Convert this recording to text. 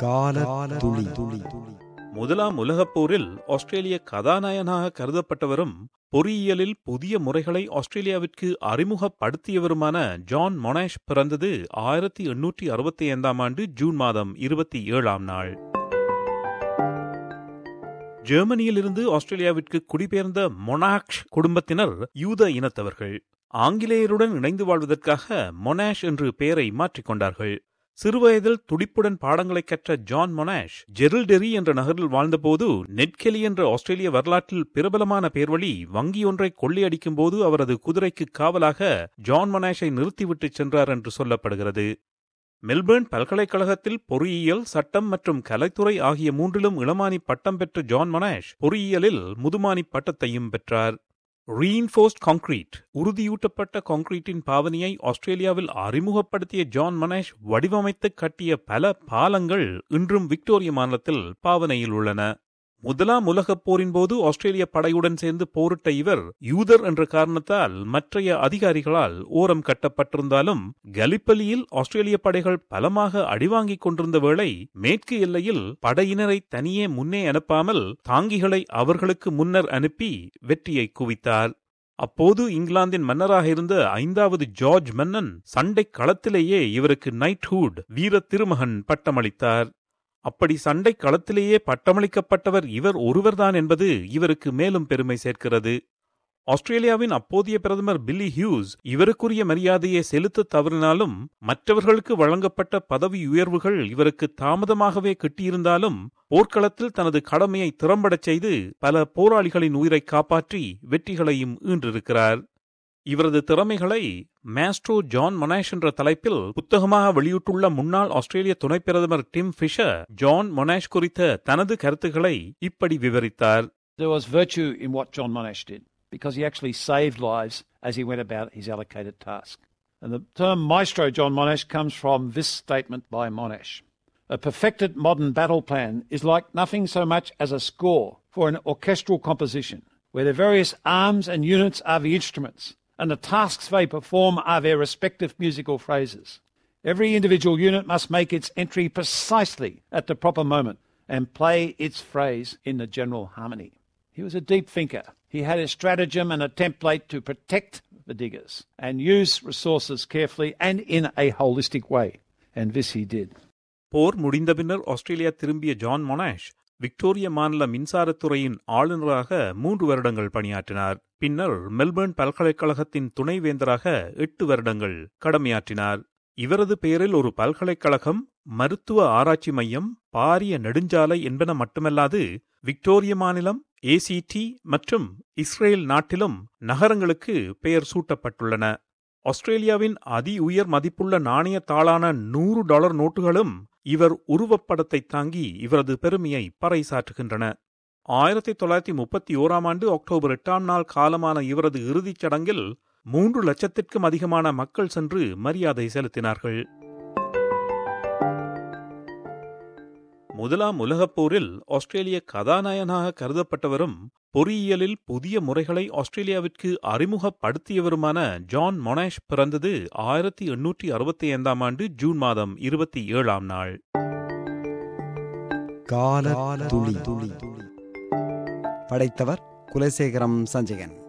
கால துளி துளி முதலாம் உலகப் போரில் ஆஸ்திரேலிய கதாநாயகனாக கருதப்பட்டவரும் பொறியியலில் புதிய முறைகளை ஆஸ்திரேலியாவிற்கு அறிமுகப்படுத்தியவருமான ஜான் மொனாஷ் பிறந்தது ஆயிரத்தி எண்ணூற்றி அறுபத்தி ஐந்தாம் ஆண்டு ஜூன் மாதம் இருபத்தி ஏழாம் நாள் ஜெர்மனியிலிருந்து ஆஸ்திரேலியாவிற்கு குடிபெயர்ந்த மொனாக்ஷ் குடும்பத்தினர் யூத இனத்தவர்கள் ஆங்கிலேயருடன் இணைந்து வாழ்வதற்காக மொனாஷ் என்று பெயரை மாற்றிக்கொண்டார்கள் சிறுவயதில் துடிப்புடன் பாடங்களை கற்ற ஜான் மொனாஷ் ஜெரில்டெரி என்ற நகரில் வாழ்ந்தபோது நெட்கெலி என்ற ஆஸ்திரேலிய வரலாற்றில் பிரபலமான பேர்வழி வங்கியொன்றை கொள்ளையடிக்கும் போது அவரது குதிரைக்கு காவலாக ஜான் மொனாஷை நிறுத்திவிட்டு சென்றார் என்று சொல்லப்படுகிறது மெல்பேர்ன் பல்கலைக்கழகத்தில் பொறியியல் சட்டம் மற்றும் கலைத்துறை ஆகிய மூன்றிலும் இளமானி பட்டம் பெற்ற ஜான் மொனாஷ் பொறியியலில் முதுமானி பட்டத்தையும் பெற்றார் ரீஇன்ஃபோர்ஸ்ட் கான்கிரீட் உறுதியூட்டப்பட்ட கான்கிரீட்டின் பாவனையை ஆஸ்திரேலியாவில் அறிமுகப்படுத்திய ஜான் மனேஷ் வடிவமைத்து கட்டிய பல பாலங்கள் இன்றும் விக்டோரிய மாநிலத்தில் பாவனையில் உள்ளன முதலாம் உலகப் போரின் போது ஆஸ்திரேலிய படையுடன் சேர்ந்து போரிட்ட இவர் யூதர் என்ற காரணத்தால் மற்றைய அதிகாரிகளால் ஓரம் கட்டப்பட்டிருந்தாலும் கலிப்பலியில் ஆஸ்திரேலிய படைகள் பலமாக அடிவாங்கிக் கொண்டிருந்த வேளை மேற்கு எல்லையில் படையினரை தனியே முன்னே அனுப்பாமல் தாங்கிகளை அவர்களுக்கு முன்னர் அனுப்பி வெற்றியை குவித்தார் அப்போது இங்கிலாந்தின் மன்னராக இருந்த ஐந்தாவது ஜார்ஜ் மன்னன் சண்டை களத்திலேயே இவருக்கு நைட்ஹூட் வீர திருமகன் பட்டமளித்தார் அப்படி சண்டை களத்திலேயே பட்டமளிக்கப்பட்டவர் இவர் ஒருவர்தான் என்பது இவருக்கு மேலும் பெருமை சேர்க்கிறது ஆஸ்திரேலியாவின் அப்போதைய பிரதமர் பில்லி ஹியூஸ் இவருக்குரிய மரியாதையை செலுத்த தவறினாலும் மற்றவர்களுக்கு வழங்கப்பட்ட பதவி உயர்வுகள் இவருக்கு தாமதமாகவே கிட்டியிருந்தாலும் போர்க்களத்தில் தனது கடமையை திறம்படச் செய்து பல போராளிகளின் உயிரை காப்பாற்றி வெற்றிகளையும் ஈன்றிருக்கிறார் இவரது திறமைகளை மேஸ்ட்ரோ ஜான் மொனாஷ் என்ற தலைப்பில் புத்தகமாக வெளியிட்டுள்ள முன்னாள் ஆஸ்திரேலிய துணை பிரதமர் டிம் ஃபிஷர் ஜான் மொனாஷ் குறித்த தனது கருத்துக்களை இப்படி விவரித்தார் There was virtue in what John Monash did because he actually saved lives as he went about his allocated task. And the term Maestro John Monash comes from this statement by Monash. A perfected modern battle plan is like nothing so much as a score for an orchestral composition, where the various arms and units are the instruments, and the tasks they perform are their respective musical phrases. Every individual unit must make its entry precisely at the proper moment and play its phrase in the general harmony. He was a deep thinker. He had a stratagem and a template to protect the diggers and use resources carefully and in a holistic way. And this he did. போர் முடிந்த பின்னர் Australia திரும்பிய John Monash Victoria மாநில மின்சாரத்துறையின் ஆளுநராக மூன்று வருடங்கள் பணியாற்றினார் பின்னர் Melbourne பல்கலைக்கழகத்தின் துணைவேந்தராக எட்டு வருடங்கள் கடமையாற்றினார் இவரது பெயரில் ஒரு பல்கலைக்கழகம் மருத்துவ ஆராய்ச்சி மையம் பாரிய நெடுஞ்சாலை என்பன மட்டுமல்லாது விக்டோரிய மாநிலம் ஏசிடி மற்றும் இஸ்ரேல் நாட்டிலும் நகரங்களுக்கு பெயர் சூட்டப்பட்டுள்ளன ஆஸ்திரேலியாவின் அதி உயர் மதிப்புள்ள நாணய தாளான நூறு டாலர் நோட்டுகளும் இவர் உருவப்படத்தை தாங்கி இவரது பெருமையை பறைசாற்றுகின்றன ஆயிரத்தி தொள்ளாயிரத்தி முப்பத்தி ஓராம் ஆண்டு அக்டோபர் எட்டாம் நாள் காலமான இவரது இறுதிச் சடங்கில் மூன்று லட்சத்திற்கும் அதிகமான மக்கள் சென்று மரியாதை செலுத்தினார்கள் முதலாம் உலகப் போரில் ஆஸ்திரேலிய கதாநாயகனாக கருதப்பட்டவரும் பொறியியலில் புதிய முறைகளை ஆஸ்திரேலியாவிற்கு அறிமுகப்படுத்தியவருமான ஜான் மொனாஷ் பிறந்தது ஆயிரத்தி எண்ணூற்றி அறுபத்தி ஐந்தாம் ஆண்டு ஜூன் மாதம் இருபத்தி ஏழாம் நாள் கால துளி துளி படைத்தவர் குலசேகரம் சஞ்சயன்